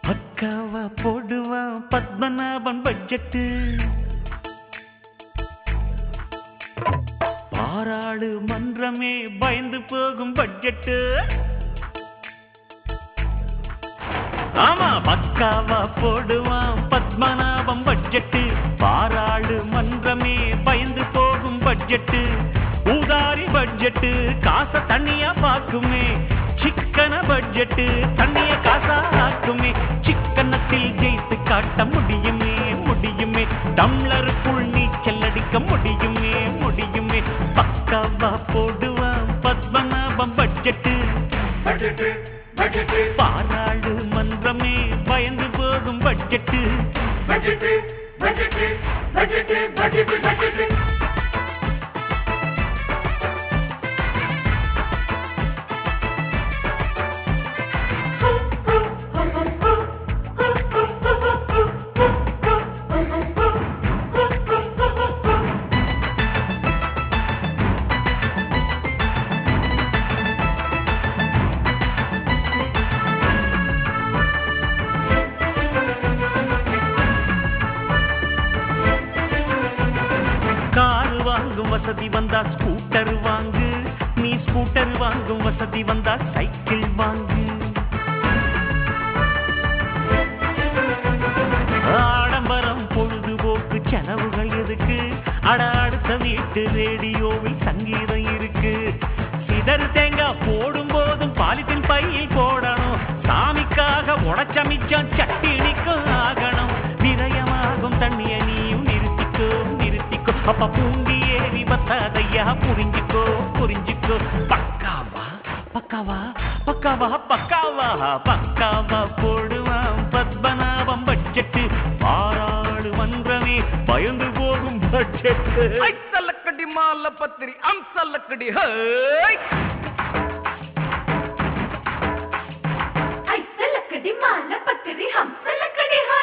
பக்காவா போடுவான் பத்மநாபன் பட்ஜெட்டு பாராளுமன்றமே பயந்து போகும் பட்ஜெட்டு ஆமா பக்காவா போடுவான் பத்மநாபம் பட்ஜெட்டு பாராளுமன்றமே பயந்து போகும் பட்ஜெட்டு ஊதாரி பட்ஜெட்டு காசை தண்ணியா பாக்குமே சிக்கன பட்ஜெட்டு தண்ணிய காசா ஆக்குமே சிக்கனத்தில் ஜெயித்து காட்ட முடியுமே முடியுமே டம்ளருக்குள் நீச்சல் அடிக்க முடியுமே முடியுமே பக்காவா போடுவான் பத்மநாபம் பட்ஜெட்டு பட்ஜெட்டு பட்ஜெட்டு பாராளுமன்றமே பயந்து போகும் budget budget budget budget budget budget car வாங்கும் வசதி வந்தா ஸ்கூட்டர் வாங்கு நீ ஸ்கூட்டர் வாங்கும் வசதி வந்தா சைக்கிள் வாங்கு ஆடம்பரம் பொழுதுபோக்கு செலவுகள் எதுக்கு அட அடுத்த வீட்டு ரேடியோவில் சங்கீதம் இருக்கு சிதறு தேங்காய் போடும் போதும் பாலித்தின் பையில் போடணும் சாமிக்காக உடச்ச மிச்சம் சட்டினிக்கும் ஆகணும் விரயமாகும் தண்ணிய நீயும் நிறுத்திக்கோ நிறுத்திக்கோ அப்ப பூண்டி ஏறி பத்தாதையா புரிஞ்சுக்கோ புரிஞ்சுக்கோ பக்காவா பக்காவா பக்காவா பக்காவா பக்காவா போடுவான் பத்மநாபம் பட்ஜெட்டு பாராளுமன்றமே பயந்து போகும் பட்ஜெட்டு ஐசல்லக்கடி மால பத்திரி அம்சல்லக்கடி ஹை ऐसे लकड़ी माला पकड़ी हमसे लकड़ी है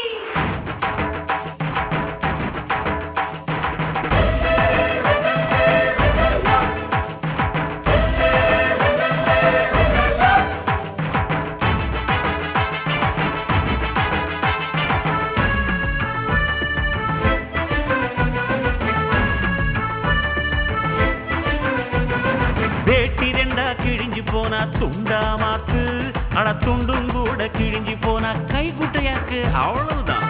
வேட்டி ரெண்டா கிழிஞ்சு போனா துண்டா மாத்து அட துண்டும் கூட கிழிஞ்சு போனா கை குட்டையாக்கு அவ்வளவுதான்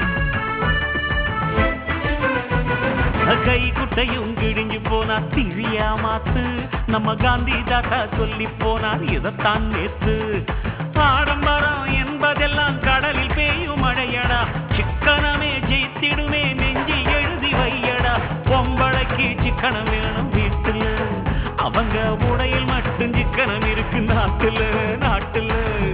கை குட்டையும் கிழிஞ்சு போனா திழியா மாத்து நம்ம காந்தி தாத்தா சொல்லி போனார் இதைத்தான் நேத்து ஆடம்பரம் என்பதெல்லாம் கடலில் பெய்யும் மழையடா சிக்கனமே ஜெயித்திடுமே நெஞ்சில் எழுதி வையடா பொம்பளைக்கு சிக்கனம் வேணும் வீட்டுல அவங்க உடையில் மட்டும் சிக்கனம் இருக்கு நாட்டுல நாட்டுல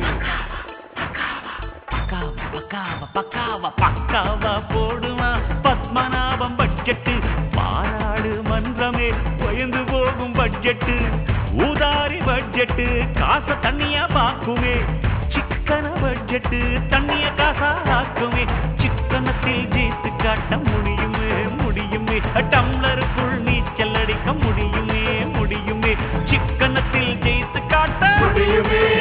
பக்காவா பக்காவா பக்காவா பக்காவா போடுவான் பத்மநாபம் பட்ஜெட்டு பாராளுமன்றமே பயந்து போகும் பட்ஜெட்டு ஊதாரி பட்ஜெட்டு காசை தண்ணியா பாக்குமே சிக்கன பட்ஜெட்டு தண்ணிய காசா ஆக்குமே சிக்கனத்தில் ஜெயித்து காட்ட முடியுமே முடியுமே டம்ளருக்குள் நீச்சல் அடிக்க முடியுமே முடியுமே சிக்கனத்தில் ஜெயித்து காட்ட முடியுமே